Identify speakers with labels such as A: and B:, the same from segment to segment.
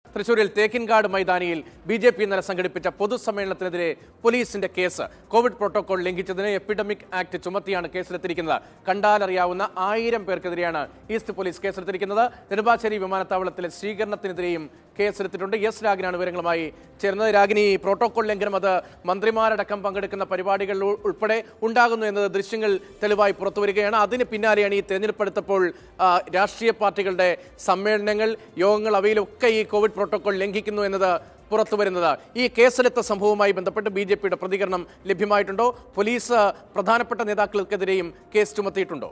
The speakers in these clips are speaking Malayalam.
A: തൃശൂരിൽ തേക്കിൻകാട് മൈതാനിയിൽ ബി ജെ പി ഇന്നലെ സംഘടിപ്പിച്ച പൊതുസമ്മേളനത്തിനെതിരെ പോലീസിന്റെ കേസ് കോവിഡ് പ്രോട്ടോകോൾ ലംഘിച്ചതിന് എപ്പിഡമിക് ആക്ട് ചുമത്തിയാണ് കേസെടുത്തിരിക്കുന്നത് കണ്ടാലറിയാവുന്ന ആയിരം പേർക്കെതിരെയാണ് ഈസ്റ്റ് പോലീസ് കേസെടുത്തിരിക്കുന്നത് നെടുമ്പാശ്ശേരി വിമാനത്താവളത്തിലെ സ്വീകരണത്തിനെതിരെയും കേസെടുത്തിട്ടുണ്ട് എസ് രാഗിനാണ് വിവരങ്ങളുമായി ചേർന്നത് രാഗിനി പ്രോട്ടോകോൾ ലംഘനം അത് മന്ത്രിമാരടക്കം പങ്കെടുക്കുന്ന പരിപാടികൾ ഉൾ- ഉൾപ്പെടെ ഉണ്ടാകുന്നു എന്നത് ദൃശ്യങ്ങൾ തെളിവായി പുറത്തുവരികയാണ് അതിന് പിന്നാലെയാണ് ഈ തെരഞ്ഞെടുപ്പ് എടുത്തപ്പോൾ ആ, രാഷ്ട്രീയ പാർട്ടികളുടെ സമ്മേളനങ്ങൾ യോഗങ്ങൾ അവയിലൊക്കെ ഈ കോവിഡ് പ്രോട്ടോകോൾ ലംഘിക്കുന്നു എന്നത് പുറത്തു വരുന്നത് ഈ കേസിലെത്ത സംഭവവുമായി ബന്ധപ്പെട്ട് ബി ജെ പിയുടെ പ്രതികരണം ലഭ്യമായിട്ടുണ്ടോ പോലീസ് പ്രധാനപ്പെട്ട നേതാക്കൾക്കെതിരെയും കേസ് ചുമത്തിയിട്ടുണ്ടോ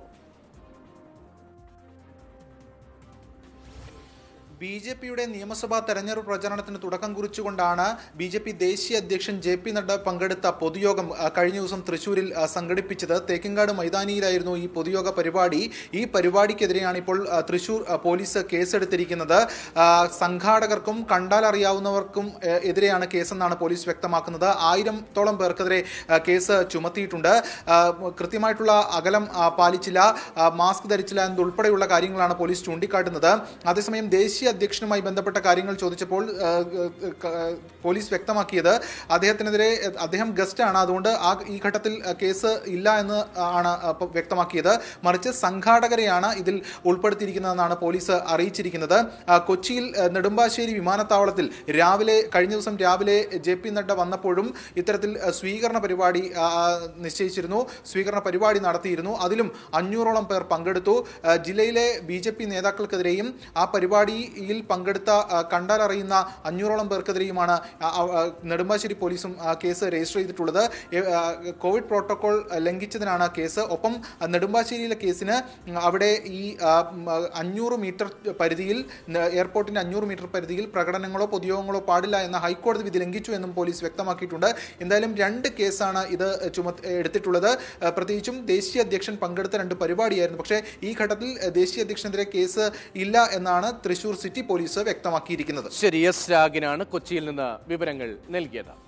B: ബി ജെ പിയുടെ നിയമസഭാ തെരഞ്ഞെടുപ്പ് പ്രചരണത്തിന് തുടക്കം കുറിച്ചുകൊണ്ടാണ് ബി ജെ പി ദേശീയ അധ്യക്ഷൻ ജെ പി നഡ്ഡ പങ്കെടുത്ത പൊതുയോഗം ആ, കഴിഞ്ഞ ദിവസം തൃശൂരിൽ ആ, സംഘടിപ്പിച്ചത് തേക്കിൻകാട് മൈതാനിയിലായിരുന്നു ഈ പൊതുയോഗ പരിപാടി ഈ പരിപാടിക്കെതിരെയാണ് ഇപ്പോൾ ആ, തൃശൂർ ആ, പോലീസ് കേസെടുത്തിരിക്കുന്നത് ആ, സംഘാടകർക്കും കണ്ടാൽ അറിയാവുന്നവർക്കും എ, എതിരെയാണ് കേസെന്നാണ് പോലീസ് വ്യക്തമാക്കുന്നത് ആയിരത്തോളം പേർക്കെതിരെ ആ, കേസ് ചുമത്തിയിട്ടുണ്ട് ആ, കൃത്യമായിട്ടുള്ള അകലം ആ, പാലിച്ചില്ല ആ, മാസ്ക് ധരിച്ചില്ല എന്നതുൾപ്പെടെയുള്ള കാര്യങ്ങളാണ് പോലീസ് ചൂണ്ടിക്കാട്ടുന്നത് അതേസമയം ദേശീയ അധ്യക്ഷനുമായി ബന്ധപ്പെട്ട കാര്യങ്ങൾ ചോദിച്ചപ്പോൾ ആ, ക- പോലീസ് വ്യക്തമാക്കിയത് അദ്ദേഹത്തിനെതിരെ അദ്ദേഹം ഗസ്റ്റാണ് അതുകൊണ്ട് ആ ഈ ഘട്ടത്തിൽ കേസ് ഇല്ല എന്ന് ആണ് ഇപ്പൊ വ്യക്തമാക്കിയത് മറിച്ച് സംഘാടകരെയാണ് ഇതിൽ ഉൾപ്പെടുത്തിയിരിക്കുന്നതെന്നാണ് പോലീസ് അറിയിച്ചിരിക്കുന്നത് ആ, കൊച്ചിയിൽ ആ, നെടുമ്പാശ്ശേരി വിമാനത്താവളത്തിൽ രാവിലെ കഴിഞ്ഞ ദിവസം രാവിലെ ജെ പി നഡ്ഡ വന്നപ്പോഴും ഇത്തരത്തിൽ ആ, സ്വീകരണ പരിപാടി ആ, നിശ്ചയിച്ചിരുന്നു സ്വീകരണ പരിപാടി നടത്തിയിരുന്നു അതിലും അഞ്ഞൂറോളം പേർ പങ്കെടുത്തു ആ, ജില്ലയിലെ ബി ജെ പി നേതാക്കൾക്കെതിരെയും ആ പരിപാടിയിൽ പങ്കെടുത്ത ആ, കണ്ടാലറിയുന്ന അഞ്ഞൂറോളം പേർക്കെതിരെയുമാണ് ആ, ആ, നെടുമ്പാശ്ശേരി പോലീസും ആ, കേസ് രജിസ്റ്റർ ചെയ്തിട്ടുള്ളത് എ, ആ, കോവിഡ് പ്രോട്ടോകോൾ ലംഘിച്ചതിനാണ് കേസ് ഒപ്പം ആ, നെടുമ്പാശ്ശേരിയിലെ കേസിന് അവിടെ ഈ ആ, ഉം, ആ, അഞ്ഞൂറ് മീറ്റർ പരിധിയിൽ ന- എയർപോർട്ടിന്റെ അഞ്ഞൂറ് മീറ്റർ പരിധിയിൽ പ്രകടനങ്ങളോ പൊതുയോഗങ്ങളോ പാടില്ല എന്ന ഹൈക്കോടതി വിധി ലംഘിച്ചു എന്നും പോലീസ് വ്യക്തമാക്കിയിട്ടുണ്ട് എന്തായാലും രണ്ട് കേസാണ് ഇത് ചുമ എടുത്തിട്ടുള്ളത് ആ, പ്രത്യേകിച്ചും ദേശീയ അധ്യക്ഷൻ പങ്കെടുത്ത രണ്ട് പരിപാടിയായിരുന്നു പക്ഷേ ഈ ഘട്ടത്തിൽ ആ, ദേശീയ അധ്യക്ഷനെതിരെ കേസ് ഇല്ല എന്നാണ് തൃശൂർ സിറ്റി പോലീസ് വ്യക്തമാക്കിയിരിക്കുന്നത്
A: ശരി എസ് രാഗിനാണ് കൊച്ചിയിൽ നിന്ന് വിവരങ്ങൾ നൽകിയത്